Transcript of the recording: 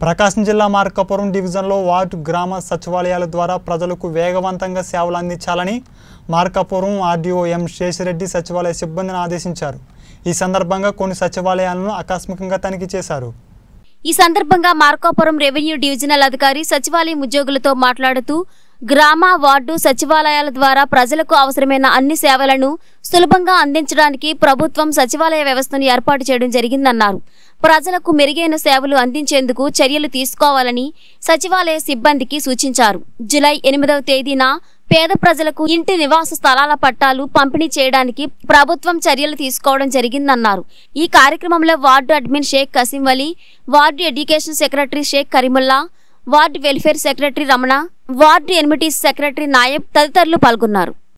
ప్రకాశం జిల్లా మార్కాపురం డివిజన్లో వార్డు గ్రామ సచివాలయాల ద్వారా ప్రజలకు వేగవంతంగా సేవలు అందించాలని మార్కాపురం ఆర్డీఓ ఎం శేషిరెడ్డి సచివాలయ సిబ్బందిని ఆదేశించారు ఈ సందర్భంగా కొన్ని సచివాలయాలను ఆకస్మికంగా తనిఖీ చేశారు ఈ సందర్భంగా మార్కాపురం రెవెన్యూ డివిజనల్ అధికారి సచివాలయం ఉద్యోగులతో మాట్లాడుతూ గ్రామ వార్డు సచివాలయాల ద్వారా ప్రజలకు అవసరమైన అన్ని సేవలను సులభంగా అందించడానికి ప్రభుత్వం సచివాలయ వ్యవస్థను ఏర్పాటు చేయడం జరిగిందన్నారు ప్రజలకు మెరుగైన సేవలు అందించేందుకు చర్యలు తీసుకోవాలని సచివాలయ సిబ్బందికి సూచించారు జులై ఎనిమిదవ తేదీన పేద ప్రజలకు ఇంటి నివాస స్థలాల పట్టాలు పంపిణీ చేయడానికి ప్రభుత్వం చర్యలు తీసుకోవడం జరిగిందన్నారు ఈ కార్యక్రమంలో ward admin Sheikh Kasim Vali ward education secretary Sheikh Karimulla ward welfare secretary Ramana ward amenities secretary Nayab తదితరులు పాల్గొన్నారు